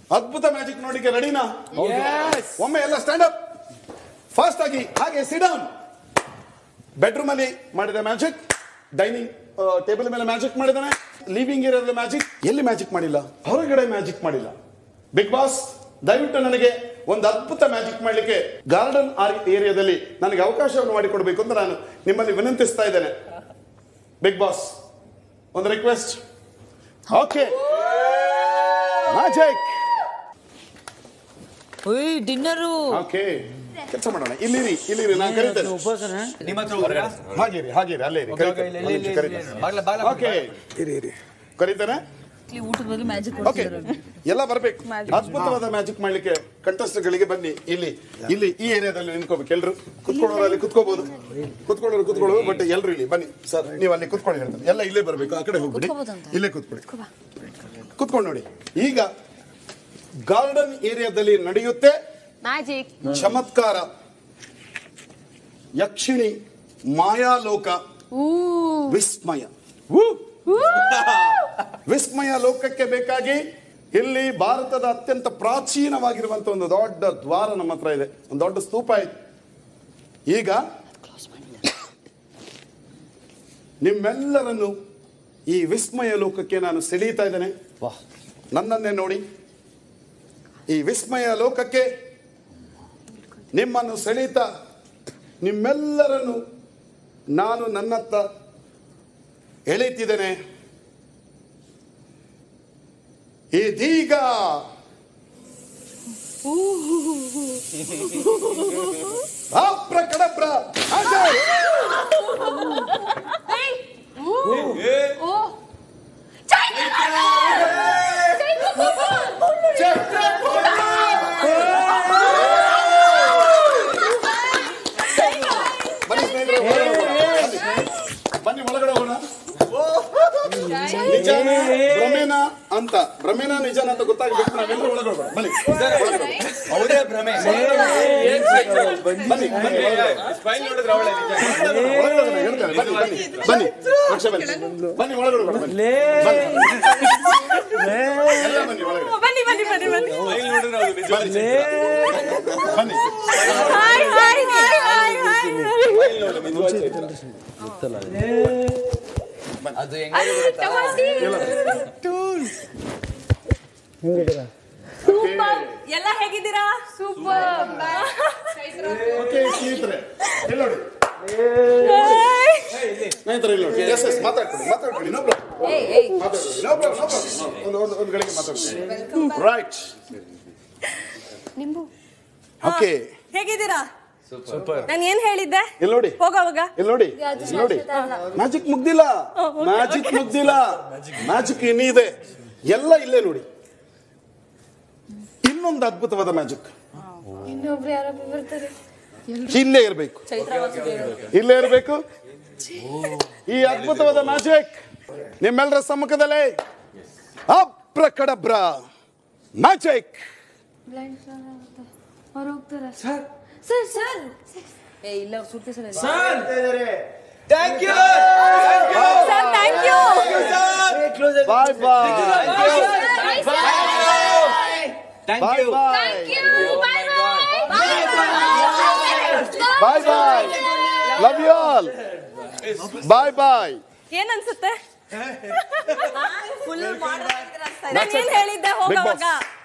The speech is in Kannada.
ಅದ್ಭುತ ಮ್ಯಾಜಿಕ್ ನೋಡಿಕೆ ರೆಡಿನಾ ಒಮ್ಮೆ ಎಲ್ಲ ಸ್ಟ್ಯಾಂಡ್ ಅಪ್ ಫಾಸ್ಟ್ ಆಗಿ ಹಾಗೆ ಸಿಡೌನ್ ಬೆಡ್ರೂಮ್ ಅಲ್ಲಿ ಮಾಡಿದ ಮ್ಯಾಜಿಕ್ ಡೈನಿಂಗ್ ಟೇಬಲ್ ಮೇಲೆ ಮ್ಯಾಜಿಕ್ ಮಾಡಿದಾನೆ ಲಿವಿಂಗ್ ಏರಿಯಾದ ಮ್ಯಾಜಿಕ್ ಎಲ್ಲಿ ಮ್ಯಾಜಿಕ್ ಮಾಡಿಲ್ಲ ಹೊರಗಡೆ ಮ್ಯಾಜಿಕ್ ಮಾಡಿಲ್ಲ ಬಿಗ್ ಬಾಸ್ ದಯವಿಟ್ಟು ನನಗೆ ಒಂದು ಅದ್ಭುತ ಮ್ಯಾಜಿಕ್ ಮಾಡಲಿಕ್ಕೆ ಗಾರ್ಡನ್ ಏರಿಯಾದಲ್ಲಿ ನನಗೆ ಅವಕಾಶವನ್ನು ಮಾಡಿಕೊಡ್ಬೇಕು ಅಂತ ನಾನು ನಿಮ್ಮಲ್ಲಿ ವಿನಂತಿಸ್ತಾ ಇದ್ದೇನೆ ಬಿಗ್ ಬಾಸ್ ಒಂದು ರಿಕ್ವೆಸ್ಟ್ ಓಕೆ ಮ್ಯಾಜಿಕ್ ಓಯ್ ಡಿನ್ನರು ಓಕೆ ಕೆಲಸ ಮಾಡೋಣ ಇಲ್ಲಿರಿ ಇಲ್ಲಿರಿ ನಾನು ಕರೀತೇನೆ ನಿಮ್ಮ ಹತ್ರ ಹೊರಗಡೆ ಹಾಗೇರಿ ಹಾಗೇರಿ ಅಲ್ಲೇ ಇರಿ ಕರೀತೇನೆ. ಒಂದ್ ನಿಮಿಷ ಕರೀತೇನೆ. ಬಾಗ್ಲ ಬಾಗ್ಲ ಓಕೆ ಇರಿ ಇರಿ ಕರೀತೇನೆ ಊಟದ ಬಗ್ಗೆ ಮ್ಯಾಜಿಕ್ ಓಕೆ ಎಲ್ಲ ಬರ್ಬೇಕು ಅದ್ಭುತವಾದ ಮ್ಯಾಜಿಕ್ ಮಾಡ್ಲಿಕ್ಕೆ ಕಂಟೆಸ್ಟ್ಗಳಿಗೆ ಬನ್ನಿ ಇಲ್ಲಿ ಇಲ್ಲಿ ಈ ಏರಿಯಾದಲ್ಲಿ ನಿಂತ್ಕೋಬೇಕು ಎಲ್ರು ಕುತ್ಕೊಳ್ಳೋರು ಅಲ್ಲಿ ಕುತ್ಕೋಬಹುದು ಕುತ್ಕೊಳ್ಳೋರು ಕುತ್ಕೊಳ್ಳೋದು ಬಟ್ ಎಲ್ರು ಇಲ್ಲಿ ಬನ್ನಿ ಸರ್ ನೀವು ಅಲ್ಲಿ ಕುತ್ಕೊಳ್ಳಿ ಹೇಳ್ತಾರೆ ಎಲ್ಲ ಇಲ್ಲೇ ಬರ್ಬೇಕು ಆ ಕಡೆ ಹೋಗ್ಬಿಡಿ ಇಲ್ಲೇ ಕುತ್ಕೊಳ್ಳಿ ಕುತ್ಕೊಂಡು ನೋಡಿ ಈಗ ಗಾರ್ಡನ್ ಏರಿಯಾದಲ್ಲಿ ನಡೆಯುತ್ತೆ ಮ್ಯಾಜಿಕ್ ಚಮತ್ಕಾರ ಯಕ್ಷಿಣಿ ಮಾಯಾಲೋಕ ವಿಸ್ಮಯ ವಿಸ್ಮಯ ಲೋಕಕ್ಕೆ ಬೇಕಾಗಿ ಇಲ್ಲಿ ಭಾರತದ ಅತ್ಯಂತ ಪ್ರಾಚೀನವಾಗಿರುವಂತ ಒಂದು ದೊಡ್ಡ ದ್ವಾರ ನಮ್ಮ ಹತ್ರ ಇದೆ ಒಂದು ದೊಡ್ಡ ಸ್ತೂಪ ಇದೆ ಈಗ ನಿಮ್ಮೆಲ್ಲರನ್ನು ಈ ವಿಸ್ಮಯ ಲೋಕಕ್ಕೆ ನಾನು ಸೆಳೀತಾ ಇದ್ದೇನೆ ನನ್ನನ್ನೇ ನೋಡಿ ಈ ವಿಸ್ಮಯ ಲೋಕಕ್ಕೆ ನಿಮ್ಮನ್ನು ಸೆಳೀತಾ ನಿಮ್ಮೆಲ್ಲರನ್ನು ನಾನು ನನ್ನತ್ತ ಎಳೀತಿದ್ದೇನೆ ಇದೀಗ ಅಪ್ರಕಡಪ್ರ ಅಜಯ್ ಬನ್ನಿ ಸ್ನೇಹಿತರೆ, ಒಳಗಡೆ ಹೋಗೋಣ. ಬನ್ನಿ ಒಳಗಡೆ ಹೋಗೋಣ ನಿಜಾನ ಭ್ರಮೇನ ಅಂತ ಭ್ರಮೇನ ನಿಜಾನ ಅಂತ ಗೊತ್ತಾಗಬೇಕು ನಾವೆಲ್ಲರೂ ಒಳಗಡೆ ಹೋಗೋಣ. ಬನ್ನಿ ಒಳಗಡೆ ಹೋಗೋಣ. ಅವರೇ ಭ್ರಮೆ ಬನ್ನಿ ಬನ್ನಿ ಒಳಗಡೆ. ಸ್ಮೈಲ್ ನೋಡಿದ್ರೆ ಅವಳೆ ನಿಜ ಒಳಗಡೆ ಹೋಗೋಣ, ಹೇಳ್ತಾರೆ. ಬನ್ನಿ ಬನ್ನಿ ಬನ್ನಿ ರಕ್ಷಾ ಬನ್ನಿ ಬನ್ನಿ ಒಳಗಡೆ ಹೋಗೋಣ, ಬನ್ನಿ ಬನ್ನಿ. ಎಲ್ಲ ಬನ್ನಿ ಒಳಗಡೆ ಬನ್ನಿ ಬನ್ನಿ ಬನ್ನಿ ಬನ್ನಿ ಸ್ಮೈಲ್ ನೋಡಿದ್ರೆ ಅವಳು ನಿಜ ಬನ್ನಿ ಬನ್ನಿ hi hi hi hi hi smile ನೋಡು ಅದು ಹೆಂಗಾಗಿದೆ ಎಲ್ಲ ಹೇಗಿದ್ದೀರಾ ಸೂಪರ್ ಓಕೆ ಸ್ನೇಹಿತರೆ ಇಲ್ಲಿ ನೋಡಿ ಸ್ನೇಹಿತರೆ ಇಲ್ಲಿ ನೋಡಿ ಎಸ್ ಎಸ್ ಮಾತಾಡ್ಕೊಳ್ಳಿ ಮಾತಾಡ್ಕೊಳ್ಳಿ ನೋ ಪ್ರಾಬ್ಲಮ್ ಮಾತಾಡ್ಕೊಳ್ಳಿ ನೋ ಪ್ರಾಬ್ಲಮ್ ನೋ ಪ್ರಾಬ್ಲಮ್ ಒಂದು ಒಂದು ಒಂದು ಗಳಿಗೆ ಮಾತಾಡ್ಕೊಳ್ಳಿ ರೈಟ್ ನಿಂಬು ಓಕೆ ಹೇಗಿದ್ದೀರಾ ನಾನು ಏನ್ ಹೇಳಿದ್ದೆ ಇಲ್ಲಿ ನೋಡಿ ಹೋಗೋವಾಗ ಇಲ್ಲಿ ನೋಡಿ ಇಲ್ಲಿ ನೋಡಿ ಮ್ಯಾಜಿಕ್ ಮುಗ್ದಿಲ್ಲ ಮ್ಯಾಜಿಕ್ ಮುಗ್ದಿಲ್ಲ ಮ್ಯಾಜಿಕ್ ಇನ್ನಿದೆ ಎಲ್ಲ ಇಲ್ಲೇ ನೋಡಿ ಇನ್ನೊಂದು ಅದ್ಭುತವಾದ ಮ್ಯಾಜಿಕ್ ಇನ್ನೊಬ್ರು ಯಾರೋ ಬರ್ತಾರೆ ಇಲ್ಲೇ ಇರಬೇಕು ಇಲ್ಲೇ ಇರಬೇಕು ಈ ಅದ್ಭುತವಾದ ಮ್ಯಾಜಿಕ್ ನಿಮ್ಮೆಲ್ಲರ ಸಮ್ಮುಖದಲ್ಲೇ ಅಪ್ರಕಡಬ್ರ ಮ್ಯಾಜಿಕ್ ಬ್ಲೈಂಡ್ ಅವ್ರು ಹೋಗ್ತಾರೆ ಸರ್ ಸರ್ ಸರ್ ಏ ಇಲ್ಲ suitcase thank you sir thank you bye bye thank bye you bye bye bye love you all bye bye ಏನ್ ಅನ್ಸುತ್ತೆ ಫುಲ್ ನಾನು ಏನ್ ಹೇಳಿದ್ದೆ ಹೋಗೋವಾಗ